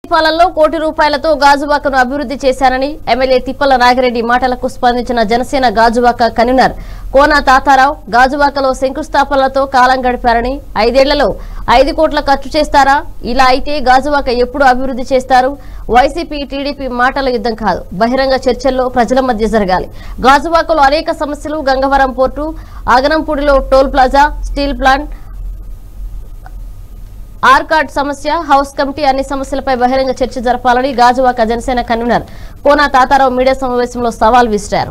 పాలనలో కోటి రూపాయలతో గాజువాకను అభివృద్ధి చేశారని ఎమ్మెల్యే తిప్పల నాగిరెడ్డి మాటలకు స్పందించిన జనసేన గాజువాక కన్వీనర్ కోన తాతారావు గాజువాకలో శంకుస్థాపనలతో కాలం గడిపారని ఐదేళ్లలో ఐదు కోట్ల ఖర్చు చేస్తారా ఇలా అయితే గాజువాక ఎప్పుడు అభివృద్ధి చేస్తారు వైసీపీ టీడీపీ మాటల యుద్ధం కాదు బహిరంగ చర్చల్లో ప్రజల మధ్య జరగాలి గాజువాకలో అనేక సమస్యలు గంగవరం పోర్టు ఆగనంపూడిలో టోల్ ప్లాజా స్టీల్ ప్లాంట్ ఆర్కాడ్ సమస్య హౌస్ కమిటీ అన్ని సమస్యలపై బహిరంగ చర్చ జరపాలని గాజువాక జనసేన కన్వీనర్ కోన తాతారావు మీడియా సమావేశంలో సవాల్ విసిరారు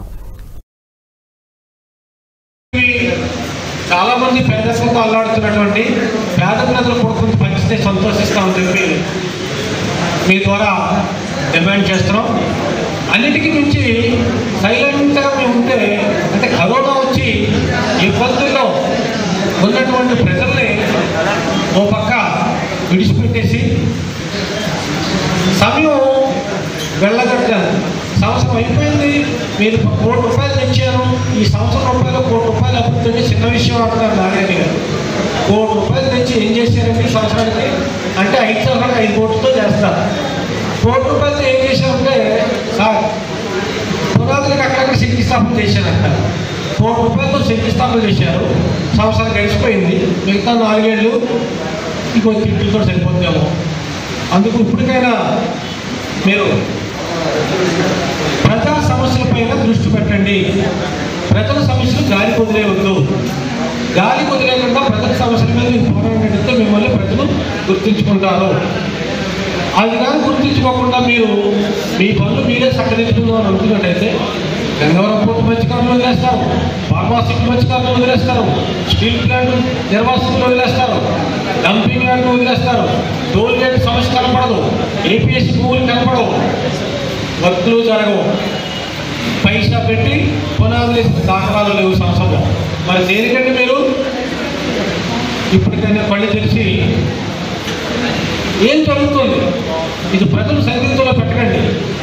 చాలా మంది పేదరికంతో అల్లాడుతున్నటువంటి పేద ప్రజలు కొడుకుని పంచితే సంతోషిస్తామని చెప్పి మీ ద్వారా డిమాండ్ చేస్తున్నాం అన్నిటికీ మించి సైలెంట్గా మేము ఉంటే అంటే కరోనా వచ్చి ఇబ్బందుల్లో ఉన్నటువంటి ప్రజల్ని ఓ పక్క విడిచిపెట్టేసి సమయం వెళ్ళగట్టాను సంవత్సరం అయిపోయింది మీరు కోటి రూపాయలు తెచ్చారు ఈ సంవత్సరం రూపాయలు కోటి రూపాయలు అభివృద్ధి అంటే చిన్న విషయం అంటున్నారు నారాయణ గారు కోటి రూపాయలు తెచ్చి ఏం చేశారంటే ఈ సంవత్సరానికి అంటే ఐదు సంవత్సరానికి ఐదు కోట్లతో చేస్తారు కోటి రూపాయలతో ఏం చేశారంటే సార్ పునాదులకు అక్కడక్కడ శంకుస్థాపన చేశారంట కోటి రూపాయలతో శంకుస్థాపన చేశారు సంవత్సరం గడిచిపోయింది మిగతా నాలుగేళ్ళు ఇంకో తిట్టులతో సరిపోతాము అందుకు ఇప్పటికైనా మీరు ప్రజా సమస్యలపైన దృష్టి పెట్టండి ప్రజల సమస్యలు గాలి వదిలేయవద్దు గాలి వదిలేకుండా ప్రజల సమస్యల మీద మీరు పోరాడితే మిమ్మల్ని ప్రజలు గుర్తించుకుంటారు అది కానీ గుర్తించుకోకుండా మీరు మీ పనులు మీరే చక్కదిద్దుకుందాం అని అనుకున్నట్టయితే గంగవరం పోర్టు మత్స్యకారులు వదిలేస్తారు ఫార్మాసిటీ మత్స్యకారులు వదిలేస్తారు స్టీల్ ప్లాంట్ నిర్వాసితులు వదిలేస్తారు డంపింగ్ యార్డ్లు వదిలేస్తారు టోల్ గేట్ సమస్య కనపడదు ఏపీఎస్సీ భూములు కనపడవు వర్కులు జరగవు పైసా పెట్టి పునాదులు వేసిన దాఖలాలు లేవు సంవత్సరంలో మరి దేనికంటే మీరు ఇప్పటికైనా కళ్ళు తెరిచి ఏం జరుగుతుంది ఇది ప్రజలు సందిగ్ధంలో పెట్టకండి